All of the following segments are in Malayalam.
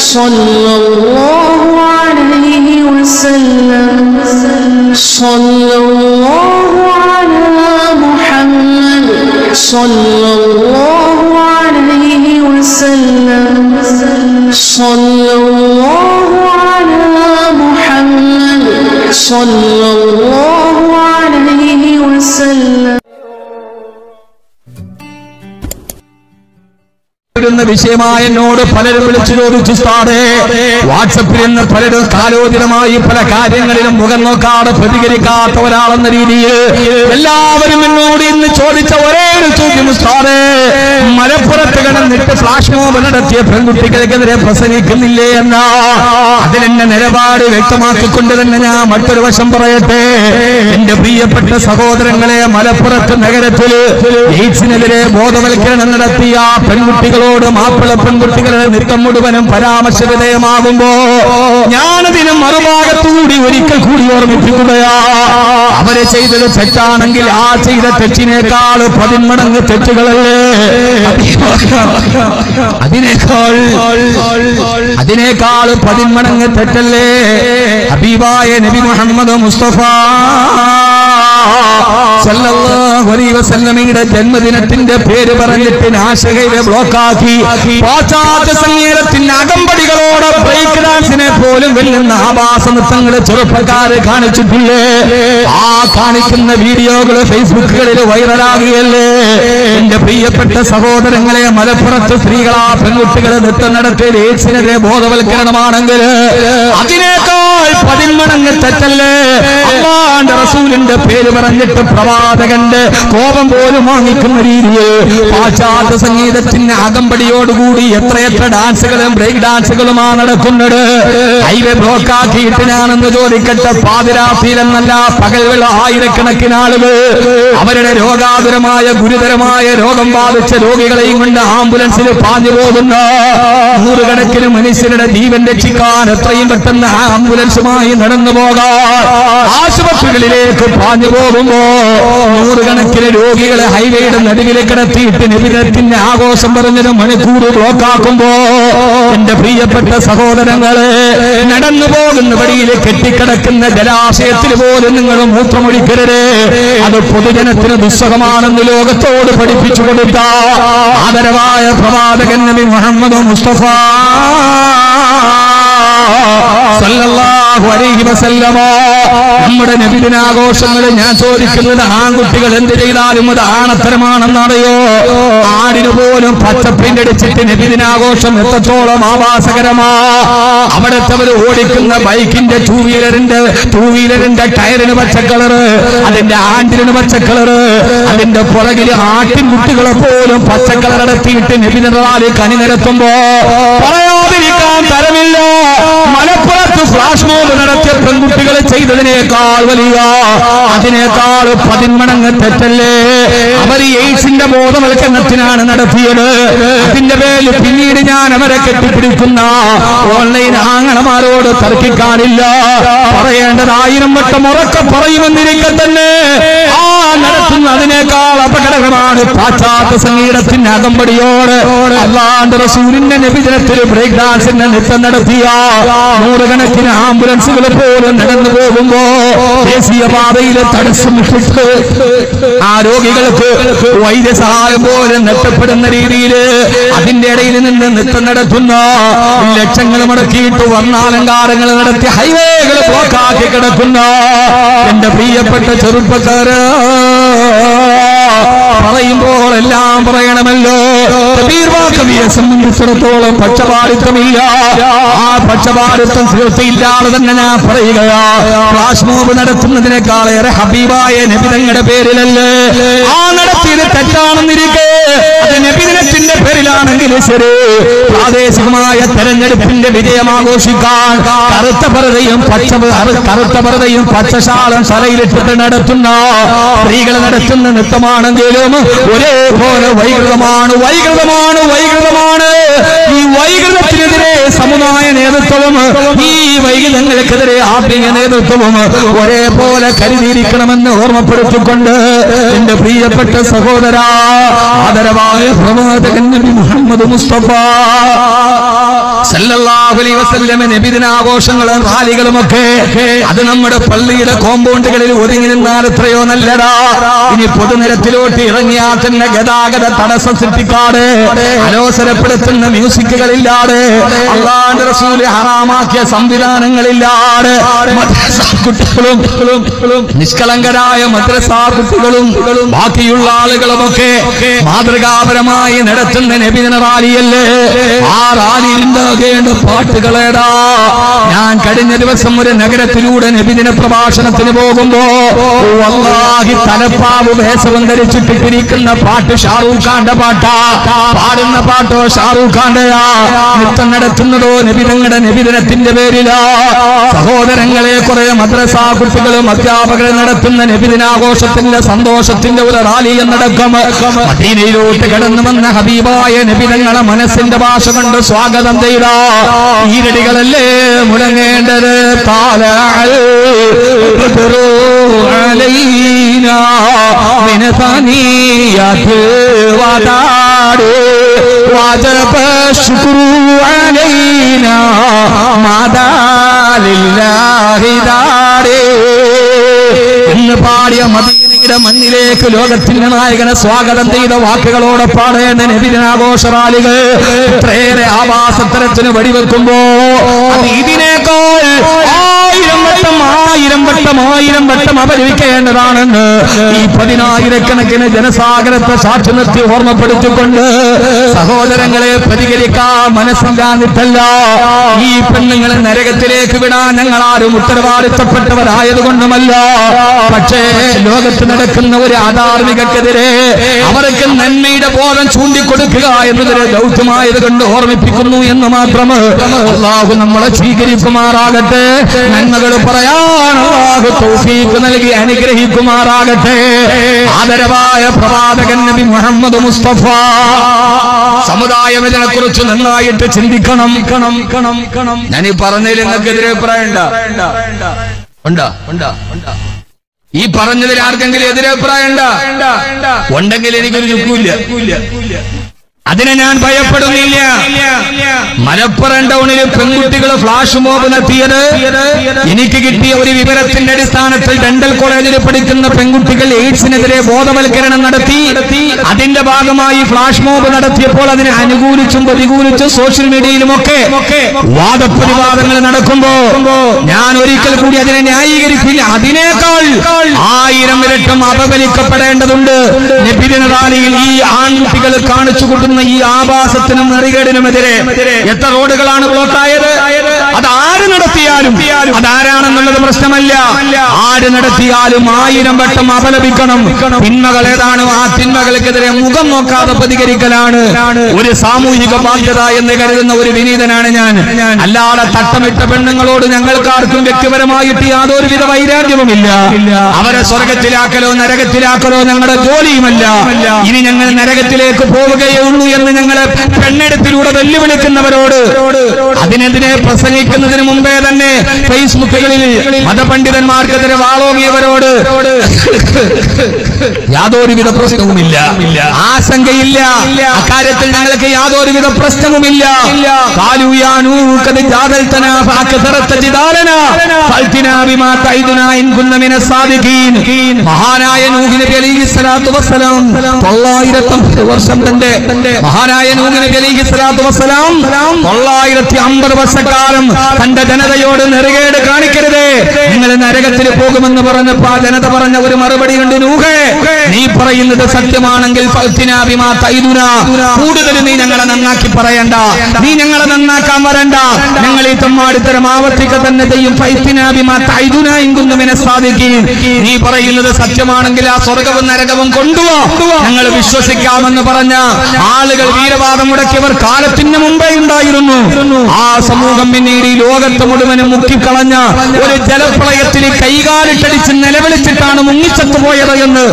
صلى الله عليه وسلم صلى الله على محمد صلى الله عليه وسلم صلى الله على محمد صلى الله عليه وسلم ുന്ന വിഷയമായ എന്നോട് പലരും വിളിച്ചു ചോദിച്ചു സ്ഥാടെ വാട്സപ്പിൽ നിന്ന് പലരും കാലോചിതമായി പല കാര്യങ്ങളിലും മുഖം നോക്കാതെ പ്രതികരിക്കാത്ത ഒരാളെന്ന രീതിയിൽ എല്ലാവരും എന്നോട് ഇന്ന് ചോദിച്ച ഒരേ ഒരു ചോദ്യം സ്ഥാടെ മലപ്പുറത്ത് കിടന്നിട്ട് ഫ്ലാഷ് മോബ് നടത്തിയ പെൺകുട്ടികൾക്കെതിരെ പ്രസംഗിക്കുന്നില്ലേ എന്ന അതിലെന്നെ നിലപാട് വ്യക്തമാക്കിക്കൊണ്ട് തന്നെ ഞാൻ മറ്റൊരു വശം പറയട്ടെ എന്റെ പ്രിയപ്പെട്ട സഹോദരങ്ങളെ മലപ്പുറത്ത് നഗരത്തിൽ എയ്ഡ്സിനെതിരെ ബോധവൽക്കരണം നടത്തിയ പെൺകുട്ടികളോട് മാപ്പിള പെൺകുട്ടികളുടെ നൃത്തം മുഴുവനും പരാമർശ വിധേയമാകുമ്പോ ഞാനതിന് മറുഭാഗത്തുകൂടി ഒരിക്കൽ കൂടി ഓർമ്മിപ്പിക്കുകയാ അവരെ ചെയ്തത് തെറ്റാണെങ്കിൽ ആ ചെയ്ത തെറ്റിനേക്കാൾ പതിന്മടങ്ങ് തെറ്റുകളല്ലേ അതിനേക്കാൾ അതിനേക്കാൾ പതിന്മടങ്ങ് തെറ്റല്ലേ ഹബീബായ നബി മുഹമ്മദ് മുസ്തഫ സല്ലല്ലാഹു അലൈഹി വസല്ലമയുടെ ജന്മദിനത്തിന്റെ പേര് പറഞ്ഞിട്ട് നാശകയിലെ ബ്ലോക്കാക്കി പാശ്ചാത്യ സംഗീതത്തിന്റെ അകമ്പടികളോട് ബ്രേക്ക് ഡാൻസിനെ പോലും വെല്ലുന്ന ആഭാസ നൃത്തങ്ങള് ചെറുപ്പക്കാര് കാണിച്ചിട്ടില്ലേ ആ കാണിക്കുന്ന വീഡിയോകൾ ഫേസ്ബുക്കുകളിൽ വൈറലാകുകയല്ലേ എന്റെ പ്രിയപ്പെട്ട സഹോദരങ്ങളെ മലപ്പുറത്ത് സ്ത്രീകളാ പെൺകുട്ടികളെ നൃത്തം നടത്തിയ എയ്ഡ്സിനെതിരെ ബോധവൽക്കരണമാണെങ്കിൽ അതിനേക്കാൾ പതിന്മടങ്ങ് തെറ്റല്ലേ അള്ളാന്റെ റസൂലിന്റെ പേര് പറഞ്ഞിട്ട് പ്രവാചകന്റെ കോപം പോലും വാങ്ങിക്കുന്ന രീതിയിൽ പാശ്ചാത്യ സംഗീതത്തിന്റെ അകമ്പടിയോടുകൂടി എത്രയെത്ര ഡാൻസുകളും ബ്രേക്ക് ഡാൻസുകളുമാണ് നടക്കുന്നത് ഹൈവേ ബ്ലോക്ക് ആക്കിയിട്ട് ഞാനെന്ന് ചോദിക്കട്ടെ പാതിരാത്രിയിലെന്നല്ല പകൽവേള ആയിരക്കണക്കിന് ആളുകൾ അവരുടെ രോഗാതുരമായ ഗുരുതരമായ രോഗം ബാധിച്ച രോഗികളെയും കൊണ്ട് ആംബുലൻസിൽ പാഞ്ഞു പോകുന്ന നൂറുകണക്കിന് മനുഷ്യരുടെ ജീവൻ രക്ഷിക്കാൻ എത്രയും പെട്ടെന്ന് ആംബുലൻസുമായി നടന്നു പോകാൻ ആശുപത്രികളിലേക്ക് പാഞ്ഞു പോകുമ്പോ നൂറുകണക്കിന് രോഗികളെ ഹൈവേയുടെ നടുവിലെ കിടത്തിയിട്ട് നിബിധത്തിന്റെ ആഘോഷം പറഞ്ഞൊരു മണിക്കൂർ ബ്ലോക്കാക്കുമ്പോ എന്റെ പ്രിയപ്പെട്ട സഹോദരങ്ങളെ നടന്നു പോകുന്ന വഴിയിൽ കെട്ടിക്കിടക്കുന്ന ജലാശയത്തിൽ പോലും നിങ്ങൾ മൂത്രമൊഴിക്കരുത് അത് പൊതുജനത്തിന് ദുസ്സഹമാണെന്ന് ലോകത്തോട് പഠിപ്പിച്ചു കൊടുത്ത ആദരവായ പ്രവാചകൻ നബി മുഹമ്മദ് മുസ്തഫ സല്ലല്ലാഹു അലൈഹി വസല്ലമ നമ്മുടെ നബിദിനാഘോഷങ്ങൾ ഞാൻ ചോദിക്കുന്നത് ആൺകുട്ടികൾ എന്ത് ചെയ്താലും അത് ആണത്തരമാണെന്നറിയോ ആടിന് പോലും പച്ചപ്പിന്റെ അടിച്ചിട്ട് നബിദിനാഘോഷം എത്രത്തോളം ആവാസകരമാ അവിടുത്തെ അവർ ഓടിക്കുന്ന ബൈക്കിന്റെ ടൂ വീലറിന്റെ ടൂ വീലറിന്റെ ടയറിന് പച്ച കളറ് അതിന്റെ ആണ്ടിന് പച്ച കളറ് അതിന്റെ പുറകിൽ ആട്ടിൻകുട്ടികളെ പോലും പച്ച കളർ അടത്തിയിട്ട് നബിനാല് കനി നിരത്തുമ്പോ പറയാതിരിക്കാൻ തരമില്ല മലപ്പുറത്ത് ഫ്ലാഷ് മോബ് നടത്തിയ പെൺകുട്ടികളെ ചെയ്തതിനേക്കാൾ വലിയ അതിനേക്കാൾ പതിന്മടങ്ങ് തെറ്റല്ലേ അവർ എയ്ഡ്സിന്റെ ബോധവൽക്കരണത്തിനാണ് നടത്തിയത് അതിന്റെ പേരിൽ പിന്നീട് ഞാൻ അവരെ കെട്ടിപ്പിടിക്കുന്ന ഓൺലൈൻ ആങ്ങളമാരോട് തർക്കിക്കാനില്ല പറയേണ്ടത് ആയിരം വട്ടം ഉറക്കെ പറയുമെന്നിരിക്കെ തന്നെ ആ നടത്തുന്ന അതിനേക്കാൾ അപകടകരമാണ് പാശ്ചാത്യ സംഗീതത്തിന്റെ അകമ്പടിയോട് അല്ലാണ്ട് റസൂലിന്റെ നബിദിനത്തിൽ ബ്രേക്ക് ഡാൻസിന്റെ നൃത്തം നടത്തിയ നൂറുകണക്കിന് ആംബുലൻസുകൾ പോലും നടന്നു പോകുമ്പോ ദേശീയപാതയിൽ തടസ്സം ഇട്ടിട്ട് ആ രോഗികൾക്ക് വൈദ്യസഹായം പോലും നഷ്ടപ്പെടുന്ന രീതിയിൽ അതിന്റെ ഇടയിൽ നിന്ന് നൃത്തം നടത്തുന്ന ലക്ഷങ്ങൾ മുടക്കിയിട്ട് വർണ്ണാലങ്കാരങ്ങൾ നടത്തി ഹൈവേകൾ ബ്ലോക്കാക്കി കിടക്കുന്ന എന്റെ പ്രിയപ്പെട്ട ചെറുപ്പക്കാര് പറയുമ്പോൾ എല്ലാം പറയണമല്ലോ കബീർ കവിയെ സംബന്ധിച്ചിടത്തോളം പക്ഷപാതിത്വമില്ല ആ പക്ഷപാതിത്വം തീർച്ചയില്ലാതെ തന്നെ ഞാൻ പറയുകയാ ഫ്ലാഷ് മോബ് നടത്തുന്നതിനേക്കാളേറെ ഹബീബായ നബിതങ്ങളുടെ പേരിലല്ലേ ആ നടത്തിയത് തെറ്റാണെന്നിരിക്കെ അത് നബിദിനത്തിന്റെ പേരിലാണെങ്കിലും ശരി പ്രാദേശികമായ തെരഞ്ഞെടുപ്പിന്റെ വിജയം ആഘോഷിക്കാൻ കറുത്ത പരതയും പച്ച കറുത്ത പരതയും പച്ചശാലം തലയിലിട്ടിട്ട് നടത്തുന്ന സ്ത്രീകൾ നടത്തുന്ന നൃത്തമാണെങ്കിലും ഒരേപോലെ വൈകൃതമാണ് വൈകൃതമാണ് വൈകൃതമാണ് ഈ വൈകൃതത്തിനെതിരെ സമുദായ നേതൃത്വവും ഈ വൈകല്യങ്ങൾക്കെതിരെ ആത്മീയ നേതൃത്വവും ഒരേപോലെ കരുതിയിരിക്കണമെന്ന് ഓർമ്മപ്പെടുത്തിക്കൊണ്ട് എന്റെ പ്രിയപ്പെട്ട സഹോദര ആദരവായ പ്രവാചകൻ നബി മുഹമ്മദ് മുസ്തഫ സല്ലല്ലാഹു അലൈഹി വസല്ലമ നബിദിനാഘോഷങ്ങളും റാലികളും ഒക്കെ അത് നമ്മുടെ പള്ളിയുടെ കോമ്പൗണ്ടുകളിൽ ഒതുങ്ങി നിന്നാൽ എത്രയോ നല്ലതാ ഇനി പൊതുനിരത്തിലോട്ട് ഇറങ്ങിയാൽ തന്നെ ഗതാഗത തടസ്സം സൃഷ്ടിക്കാതെ അലോസരപ്പെടുത്തുന്ന മ്യൂസിക്കുകളില്ലാതെ അള്ളാന്റെ റസൂല് ഹറാമാക്കിയ സംവിധാനങ്ങളില്ലാതെ മദ്രസ കുട്ടികളും നിഷ്കളങ്കരായ മദ്രസ കുട്ടികളും ബാക്കിയുള്ള ആളുകളുമൊക്കെ മാതൃകാപരമായി നടത്തുന്ന നബിദിന റാലിയല്ലേ ആ റാലിയിൽ ഉണ്ടാകേണ്ട പാട്ടുകളേടാ ഞാൻ കഴിഞ്ഞ ദിവസം ഒരു നഗരത്തിലൂടെ നബിദിന പ്രഭാഷണത്തിന് പോകുമ്പോ വല്ലാഹി തലപ്പാവ് വേഷവും ധരിച്ചിട്ടിരിക്കുന്ന പാട്ട് ഷാറൂഖ് ഖാന്റെ പാട്ടാ പാടുന്ന പാട്ടോ ഷാറൂഖ് ഖാന്റെയാ നൃത്തം നടത്തുന്നതോ നബിതങ്ങളുടെ നബിദിനത്തിന്റെ പേരിലാ സഹോദരങ്ങളെ കുറെ മദ്രസ കുട്ടികളും അധ്യാപകരും നടത്തുന്ന നബിദിനാഘോഷത്തിന്റെ സന്തോഷത്തിന്റെ ഒരു റാലി എന്നടക്കം മദീനയിലോട്ട് കടന്നു വന്ന ഹബീബായ നബിതങ്ങളെ മനസ്സിന്റെ ഭാഷ കൊണ്ട് സ്വാഗതം ചെയ്ത ഈരടികളല്ലേ മുടങ്ങേണ്ടത് താല علينا من ثنيات الوداع وجب الشكر علينا مدى لله داري എന്ന് പാടിയ മദീനയുടെ മണ്ണിലേക്ക് ലോകത്തിന്റെ നായകനെ സ്വാഗതം ചെയ്ത വാക്കുകളോടെ പാടേണ്ട നബിദിനാഘോഷ റാലികൾ ഇത്രയേറെ ആവാസത്തരത്തിന് വെടിവെക്കുമ്പോ അത് ഇതിനേക്കാൾ ആയിരം വട്ടം ആയിരം വട്ടം ആയിരം വട്ടം അപരിക്കേണ്ടതാണെന്ന് ഈ പതിനായിരക്കണക്കിന് ജനസാഗരത്തെ സാക്ഷി നിർത്തി ഓർമ്മപ്പെടുത്തിക്കൊണ്ട് സഹോദരങ്ങളെ പ്രതികരിക്കാൻ മനസ്സില്ലാന്നിട്ടല്ല ഈ പെണ്ണുങ്ങളെ നരകത്തിലേക്ക് വിടാൻ ഞങ്ങൾ ആരും ഉത്തരവാദിത്തപ്പെട്ടവരായതുകൊണ്ടുമല്ല പക്ഷേ ലോകത്ത് നടക്കുന്ന ഒരു അധാർമികക്കെതിരെ അവർക്ക് നന്മയുടെ ബോധം ചൂണ്ടിക്കൊടുക്കുക എന്നതൊരു ദൗത്യമായത് കൊണ്ട് ഓർമ്മിപ്പിക്കുന്നു എന്ന് മാത്രം അള്ളാഹു നമ്മളെ സ്വീകരിക്കുമാറാകട്ടെ നന്മകൾ പറയാൻ അള്ളാഹു തൗഫീഖ് നൽകി അനുഗ്രഹിക്കുമാറാകട്ടെ ആദരവായ പ്രവാചകൻ നബി മുഹമ്മദ് മുസ്തഫ സമുദായം ഇതിനെ കുറിച്ച് നന്നായിട്ട് ചിന്തിക്കണം കണം കണം കണം ഞാൻ ഈ പറഞ്ഞതിൽ നിങ്ങൾക്ക് എതിരെ അഭിപ്രായം ഉണ്ടോ ഉണ്ടോ ഉണ്ടോ ഈ പറഞ്ഞതിൽ ആർക്കെങ്കിലും എതിരഭിപ്രായം ഉണ്ടോ ഉണ്ടെങ്കിൽ എനിക്കൊരു ചുക്കൂല്ല അതിനെ ഞാൻ ഭയപ്പെടുന്നില്ല മലപ്പുറം ടൗണിൽ പെൺകുട്ടികൾ ഫ്ലാഷ് മോബ് നടത്തിയത് എനിക്ക് കിട്ടിയ ഒരു വിവരത്തിന്റെ അടിസ്ഥാനത്തിൽ ഡെന്റൽ കോളേജിൽ പഠിക്കുന്ന പെൺകുട്ടികൾ എയ്ഡ്സിനെതിരെ ബോധവൽക്കരണം നടത്തി അതിന്റെ ഭാഗമായി ഫ്ലാഷ് മോബ് നടത്തിയപ്പോൾ അതിനെ അനുകൂലിച്ചും പ്രതികൂലിച്ചും സോഷ്യൽ മീഡിയയിലുമൊക്കെ വാദപ്രതിവാദങ്ങൾ നടക്കുമ്പോ ഞാൻ ഒരിക്കൽ കൂടി അതിനെ ന്യായീകരിക്കില്ല അതിനേക്കാൾ ആയിരം ഇരട്ടം അപകലിക്കപ്പെടേണ്ടതുണ്ട് നബിദിന റാലിയിൽ ഈ ആൺകുട്ടികൾ കാണിച്ചു കൊടുക്കുന്ന ഈ ആഭാസത്തിനും നെറികേടിനുമെതിരെ എത്ര റോഡുകളാണ് ബ്ലോക്കായത് അത് ആര് നടത്തിയാലും അതാരാണെന്നുള്ളത് പ്രശ്നമല്ല ആര് നടത്തിയാലും ആയിരം വട്ടം അപലപിക്കണം തിന്മകൾ ഏതാണ് ആ തിന്മകൾക്കെതിരെ മുഖം നോക്കാതെ പ്രതികരിക്കലാണ് ഒരു സാമൂഹിക ബാധ്യത എന്ന് കരുതുന്ന ഒരു വിനീതനാണ് ഞാൻ അല്ലാതെ തട്ടമിട്ട പെണ്ണുങ്ങളോട് ഞങ്ങൾക്കാർക്കും വ്യക്തിപരമായിട്ട് യാതൊരുവിധ വൈരാഗ്യവുമില്ല അവരെ സ്വർഗത്തിലാക്കലോ നരകത്തിലാക്കലോ ഞങ്ങളുടെ ജോലിയുമല്ല ഇനി ഞങ്ങൾ നരകത്തിലേക്ക് പോവുകയേ ഉള്ളൂ എന്ന് ഞങ്ങളെ പെണ്ണെടുത്തിലൂടെ വെല്ലുവിളിക്കുന്നവരോട് അതിനെതിരെ പ്രസംഗിക്കുന്നതിന് മുമ്പേ തന്നെ ഫേസ്ബുക്കുകളിൽ മതപണ്ഡിതന്മാർക്കെതിരെ വാളോങ്ങിയവരോട് യാതൊരുവിധ പ്രശ്നവുമില്ല ആശങ്കയില്ല അക്കാര്യത്തിൽ ഞങ്ങൾക്ക് യാതൊരുവിധ പ്രശ്നവുമില്ല കാലുയാനൂ കത് ജാതൽത്തനാ ഫാക്കസറത്ത ജിദാലനാ ഫൽത്തിനാ ബിമാ തൈദുനാ ഇൻ കുന്ന മിന സാദിഖീൻ മഹാനായ നൂഹ് നബി അലൈഹി സ്വലാത്തു വസ്സലാം 950 വർഷം തന്റെ മഹാനായ നൂഹ് നബി അലൈഹി സ്വലാത്തു വസ്സലാം 950 വർഷക്കാലം തന്റെ ജനതയോട് നെറുകേട് കാണിക്കരുത് നിങ്ങൾ നരകത്തിൽ പോകുമെന്ന് പറഞ്ഞപ്പോ ആ ജനത പറഞ്ഞ ഒരു മറുപടി ഉണ്ട് നൂഹേ നീ പറയുന്നത് സത്യമാണെങ്കിൽ ഫൽത്തിനാ ബിമാ തൈദുനാ കൂടുതൽ നീ ഞങ്ങളെ നന്നാക്കി പറയണ്ട നീ ഞങ്ങളെ നന്നാക്കാൻ വരണ്ട ഞങ്ങൾ ഈ തമ്മാടിത്തരം ആവർത്തിക്ക തന്നെ ചെയ്യും ഫൈത്തിനാ ബിമാ തൈദുനാ ഇൻ കുന്ന മിന സാദിഖീൻ നീ പറയുന്നത് സത്യമാണെങ്കിൽ ആ സ്വർഗവും നരകവും കൊണ്ടുപോ ഞങ്ങൾ വിശ്വസിക്കാമെന്ന് പറഞ്ഞ ആളുകൾ വീരവാദം മുടക്കിയവർ കാലത്തിന് മുമ്പേ ഉണ്ടായിരുന്നു ആ സമൂഹം പിന്നീട് ഈ ലോകത്ത് മുഴുവനും മുക്കിക്കളഞ്ഞ ഒരു ജലപ്രളയത്തിൽ കൈകാലിട്ടടിച്ച് നിലവിളിച്ചിട്ടാണ് മുങ്ങിച്ചത്തു പോയത് എന്ന്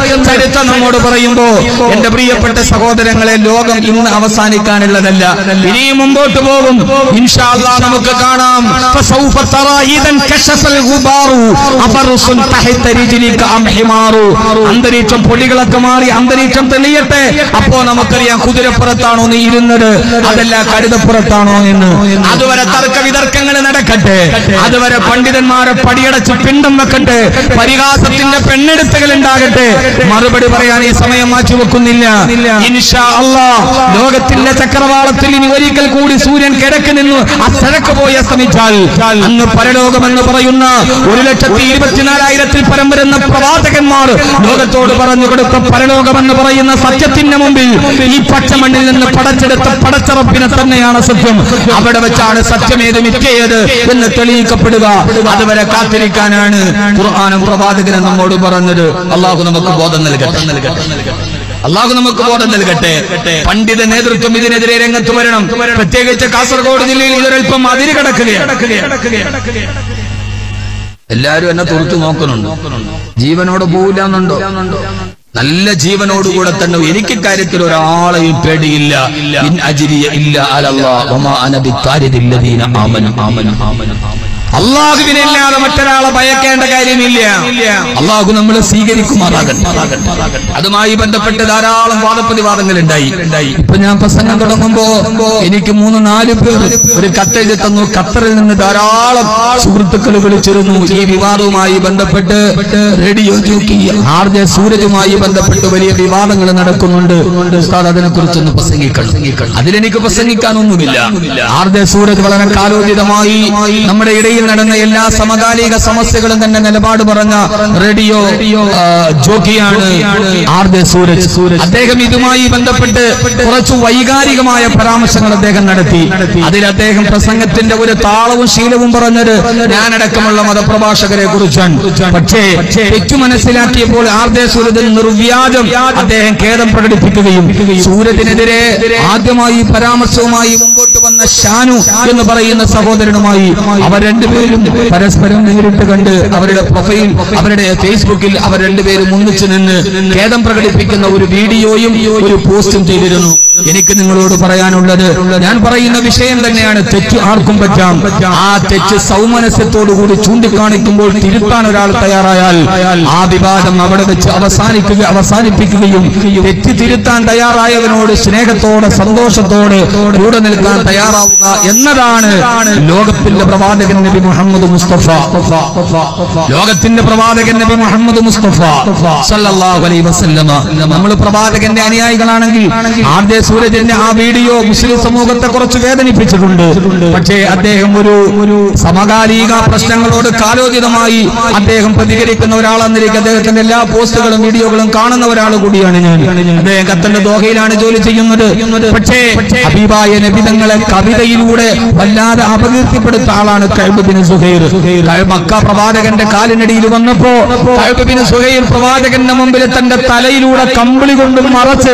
ചരിത്രം നമ്മോട് പറയുമ്പോ എന്റെ പ്രിയപ്പെട്ട സഹോദരങ്ങളെ ലോകം ഇന്ന് അവസാനിക്കാനുള്ളതല്ല ഇനിയും മുമ്പോട്ട് പോകും ഇൻഷാ അല്ലാഹ് നമുക്ക് കാണാം ഫസൗഫ തറാ ഇദൻ കശഫൽ ഗുബാറു അഫറുസുൻ തഹത റിജ്ലിക അം ഹിമാറു അന്തരീക്ഷം പൊടികളൊക്കെ മാറി അന്തരീക്ഷം തെളിയട്ടെ അപ്പോ നമുക്കറിയാം കുതിരപ്പുറത്താണോ നീ ഇരുന്നത് അതല്ല കഴുതപ്പുറത്താണോ എന്ന് അതുവരെ തർക്ക വിതർക്കങ്ങൾ നടക്കട്ടെ അതുവരെ പണ്ഡിതന്മാരെ പടിയടച്ച് പിണ്ടം വെക്കട്ടെ പരിഹാസത്തിന്റെ പെണ്ണെടുത്തുകൾ ഉണ്ടാകട്ടെ മറുപടി പറയാൻ ഈ സമയം മാറ്റി വെക്കുന്നില്ല ഇൻഷാ അല്ലാ ലോകത്തിന്റെ ചക്രവാളത്തിൽ ഇനി ഒരിക്കൽ കൂടി സൂര്യൻ കിഴക്ക് നിന്ന് അച്ചഴക്ക് പോയി അസ്തമിച്ചാൽ അന്ന് പരലോകമെന്ന് പറയുന്ന ഒരു ലക്ഷത്തി ഇരുപത്തിനാലായിരത്തിൽ പരം വരുന്ന പ്രവാചകന്മാർ ലോകത്തോട് പറഞ്ഞു കൊടുത്ത പരലോകമെന്ന് പറയുന്ന സത്യത്തിന്റെ മുമ്പിൽ ഈ പച്ചമണ്ണിൽ നിന്ന് പടച്ചെടുത്ത പടച്ചറപ്പിനെ തന്നെയാണ് സത്യം അവിടെ വെച്ചാണ് സത്യമേത് മിഥ്യയേത് എന്ന് തെളിയിക്കപ്പെടുക അതുവരെ കാത്തിരിക്കാനാണ് ഖുർആാനും പ്രവാചകനും നമ്മോട് പറഞ്ഞത് അള്ളാഹു നമുക്ക് ബോധം നൽകട്ടെ അള്ളാഹു നമുക്ക് ബോധം നൽകട്ടെ പണ്ഡിത നേതൃത്വം ഇതിനെതിരെ രംഗത്ത് വരണം പ്രത്യേകിച്ച് കാസർഗോഡ് ജില്ലയിൽ ഇതൊരൽപ്പം അതിര് കിടക്കുകയാണ് എല്ലാരും എന്നെ തുറച്ചു നോക്കുന്നുണ്ട് ജീവനോട് പോവില്ല എന്നുണ്ടോ നല്ല ജീവനോടുകൂടെ തന്നെ എനിക്ക് കാര്യത്തിൽ ഒരാളെയും പേടിയില്ല ഇൻ അജിരിയ ഇല്ല അലല്ലാഹ് വമാ അന ബിത്താരിദില്ലദീന ആമനു ആമനു ആമനു അള്ളാഹുവിനെ അല്ലാതെ മറ്റൊരാളെ ഭയക്കേണ്ട കാര്യമില്ല അള്ളാഹു നമ്മളെ സ്വീകരിക്കുമാറാകട്ടെ അതുമായി ബന്ധപ്പെട്ട് ധാരാളം വാദപ്രതിവാദങ്ങൾ ഉണ്ടായി ഇപ്പൊ ഞാൻ പ്രസംഗം തുടങ്ങുമ്പോ എനിക്ക് മൂന്ന് നാല് പേർ ഒരു കത്തെഴുതി തന്നു ഖത്തറിൽ നിന്ന് ധാരാളം സുഹൃത്തുക്കൾ വിളിച്ചിരുന്നു ഈ വിവാദവുമായി ബന്ധപ്പെട്ട് റേഡിയോ ജോക്കി ആർ ജെ സൂരജുമായി ബന്ധപ്പെട്ട് വലിയ വിവാദങ്ങൾ നടക്കുന്നുണ്ട് ഉസ്താദ് അതിനെ കുറിച്ചൊന്ന് പ്രസംഗിക്കണം അതിലെനിക്ക് പ്രസംഗിക്കാനൊന്നുമില്ല ആർ ജെ സൂരജ് വളരെ കാലോചിതമായി നമ്മുടെ ഇടയിൽ നടന്ന എല്ലാ സമകാലിക സമസ്യകളും തന്നെ നിലപാട് പറഞ്ഞ റേഡിയോ ആ, ജോക്കിയാണ് ആർ ജെ സൂരജ് അദ്ദേഹം ഇതുമായി ബന്ധപ്പെട്ട് കുറച്ച് വൈകാരികമായ പരാമർശങ്ങൾ അദ്ദേഹം നടത്തി അതിൽ അദ്ദേഹം പ്രസംഗത്തിന്റെ ഒരു താളവും ശീലവും പറഞ്ഞത് ഞാനടക്കമുള്ള മതപ്രഭാഷകരെ കുറിച്ചാണ് പക്ഷേ തെറ്റു മനസ്സിലാക്കിയപ്പോൾ ആർ ജെ സൂരജ് നിർവ്യാജം അദ്ദേഹം ഖേദം പ്രകടിപ്പിക്കുകയും സൂരജിനെതിരെ ആദ്യമായി പരാമർശവുമായി മുമ്പോട്ട് വന്ന ഷാനു എന്ന് പറയുന്ന സഹോദരനുമായി അവർ രണ്ടുപേരും പരസ്പരം നേരിട്ട് കണ്ട് അവരുടെ പ്രൊഫൈൽ അവരുടെ ഫേസ്ബുക്കിൽ അവർ രണ്ടുപേരും ഒന്നിച്ചു നിന്ന് ഖേദം പ്രകടിപ്പിക്കുന്ന ഒരു വീഡിയോയും ഒരു പോസ്റ്റും ചെയ്തിരുന്നു എനിക്ക് നിങ്ങളോട് പറയാനുള്ളത് ഞാൻ പറയുന്ന വിഷയം തന്നെയാണ് തെറ്റ് ആർക്കും പറ്റാം ആ തെറ്റ് സൗമനസ്യത്തോടുകൂടി ചൂണ്ടിക്കാണിക്കുമ്പോൾ തിരുത്താൻ ഒരാൾ തയ്യാറായാൽ ആ വിവാദം അവിടെ വെച്ച് അവസാനിക്കുക അവസാനിപ്പിക്കുകയും തെറ്റ് തിരുത്താൻ തയ്യാറായവനോട് സ്നേഹത്തോടെ സന്തോഷത്തോടെ കൂടെ നിൽക്കാൻ തയ്യാറാവുക എന്നതാണ് ലോകത്തിന്റെ പ്രവാചകൻ നബി മുഹമ്മദ് മുസ്തഫ ലോകത്തിന്റെ പ്രവാചകൻ നബി മുഹമ്മദ് മുസ്തഫ സല്ലല്ലാഹു അലൈഹി വസല്ലമ നമ്മൾ പ്രവാചകന്റെ അനുയായികളാണെങ്കിൽ ആദ്യ സൂരജിന്റെ ആ വീഡിയോ മുസ്ലിം സമൂഹത്തെ കുറച്ച് വേദനിപ്പിച്ചിട്ടുണ്ട് പക്ഷേ അദ്ദേഹം ഒരു ഒരു സമകാലിക പ്രശ്നങ്ങളോട് കാലോചിതമായി അദ്ദേഹം പ്രതികരിക്കുന്ന ഒരാളെന്നിരിക്കും അദ്ദേഹത്തിന്റെ എല്ലാ പോസ്റ്റുകളും വീഡിയോകളും കാണുന്ന ഒരാൾ കൂടിയാണ് ഞാൻ അദ്ദേഹം ഖത്തറിന്റെ ദോഹയിലാണ് ജോലി ചെയ്യുന്നത് പക്ഷേ ഹബീബായ നബിതങ്ങളെ കവിതയിലൂടെ വല്ലാതെ അപകീർത്തിപ്പെടുത്ത ആളാണ് കൈബിന് സുഹൈർ കഅബ് മക്ക പ്രവാചകന്റെ കാലിനടിയിൽ വന്നപ്പോ കൈബിന് സുഹൈർ പ്രവാചകന്റെ മുമ്പിൽ തന്റെ തലയിലൂടെ കമ്പിളി കൊണ്ട് മറച്ച്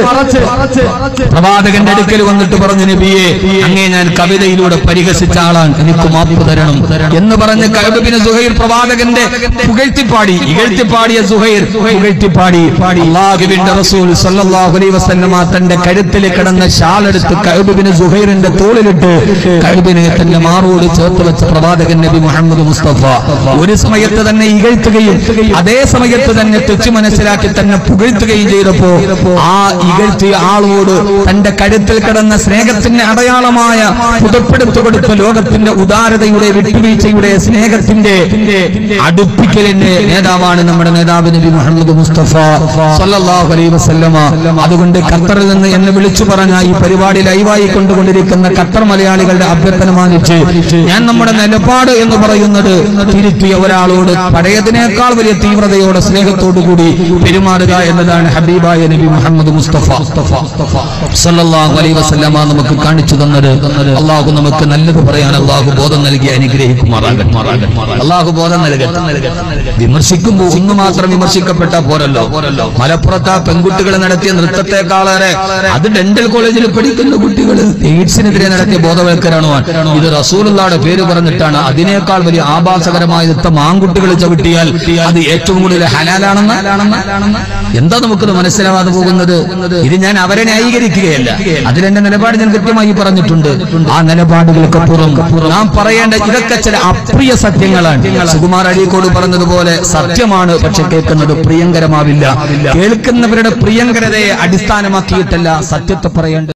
പ്രവാചകന്റെ അടുക്കൽ വന്നിട്ട് പറഞ്ഞു നബിയെ അങ്ങേ ഞാൻ കവിതയിലൂടെ പരിഹസിച്ച ആളാണ് എനിക്ക് മാപ്പ് തരണം എന്ന് പറഞ്ഞ് കൈബിന് സുഹൈർ പ്രവാചകന്റെ പുകഴ്ത്തിപ്പാടി ഇകഴ്ത്തിപ്പാടിയ സുഹൈർ പുകഴ്ത്തിപ്പാടി അള്ളാഹുവിന്റെ റസൂൽ സല്ലല്ലാഹു അലൈഹി വസല്ലമ തന്റെ കഴുത്തിൽ കിടന്ന ഷാൾ എടുത്ത് കൈബിന് സുഹൈറിന്റെ തോളിലിട്ട് കൈബിനെ തന്റെ മാറോട് ചേർത്ത് വെച്ച പ്രവാചകൻ നബി മുഹമ്മദ് മുസ്തഫ ഒരു സമയത്ത് തന്നെ ഇകഴ്ത്തുകയും അതേ സമയത്ത് തന്നെ തെച്ചു മനസ്സിലാക്കി തന്നെ പുകഴ്ത്തുകയും ചെയ്തപ്പോ ആ ഇകഴ്ത്തിയ ആളോട് തന്റെ കഴുത്തിൽ കിടന്ന സ്നേഹത്തിന്റെ അടയാളമായ പുതപ്പെടുത്തു കൊടുത്ത ലോകത്തിന്റെ ഉദാരതയുടെ വിട്ടുവീഴ്ചയുടെ സ്നേഹത്തിന്റെ അടുപ്പിക്കലിന്റെ നേതാവാണ് നമ്മുടെ നേതാവ് നബി മുഹമ്മദ് മുസ്തഫ സല്ലല്ലാഹു അലൈഹി വസല്ലമ അതുകൊണ്ട് ഖത്തറിൽ നിന്ന് എന്നെ വിളിച്ചു പറഞ്ഞ ഈ പരിപാടി ലൈവായി കൊണ്ടുകൊണ്ടിരിക്കുന്ന ഖത്തർ മലയാളികളുടെ അഭ്യർത്ഥന മാനിച്ച് ഞാൻ നമ്മുടെ നിലപാട് എന്ന് പറയുന്നത് തിരുത്തിയ ഒരാളോട് പഴയതിനേക്കാൾ വലിയ തീവ്രതയോടെ സ്നേഹത്തോടു കൂടി പെരുമാറുക എന്നതാണ് ഹബീബായ നബി മുഹമ്മദ് മുസ്തഫ സല്ലല്ലാഹു അലൈഹി വസല്ലമ നമുക്ക് കാണിച്ചു തന്നത് അള്ളാഹു നമുക്ക് നല്ലത് പറയാൻ അള്ളാഹു ബോധം നൽകി അനുഗ്രഹിക്കുമാറാകട്ടെ അള്ളാഹു ബോധം നൽകട്ടെ വിമർശിക്കുമ്പോൾ ഒന്ന് മാത്രം വിമർശിക്കപ്പെട്ട പോരല്ലോ മലപ്പുറത്ത് ആ പെൺകുട്ടികൾ നടത്തിയ നൃത്തത്തെക്കാളേറെ അത് ഡെന്റൽ കോളേജിൽ പഠിക്കുന്ന കുട്ടികൾ എയ്ഡ്സിനെതിരെ നടത്തിയ ബോധവൽക്കരണമാണ് ഇത് റസൂലുള്ളാടെ പേര് പറഞ്ഞിട്ടാണ് അതിനേക്കാൾ വലിയ ആഭാസകരമായ നൃത്തം ആൺകുട്ടികൾ ചവിട്ടിയാൽ അത് ഏറ്റവും കൂടുതൽ ഹലാലാണെന്ന് എന്താ നമുക്കത് മനസ്സിലാവാതെ പോകുന്നത് ഇത് ഞാൻ അവരെ ന്യായീകരിക്കുകയല്ല അതിലെന്റെ നിലപാട് ഞാൻ കൃത്യമായി പറഞ്ഞിട്ടുണ്ട് ആ നിലപാടുകൾക്കപ്പുറം നാം പറയേണ്ട ഇതൊക്കെ ചില അപ്രിയ സത്യങ്ങളാണ് സുകുമാർ അഴീക്കോട് പറഞ്ഞതുപോലെ സത്യമാണ് പക്ഷെ കേൾക്കുന്നത് പ്രിയങ്കരമാവില്ല കേൾക്കുന്നവരുടെ പ്രിയങ്കരതയെ അടിസ്ഥാനമാക്കിയിട്ടല്ല സത്യത്തെ പറയേണ്ടത്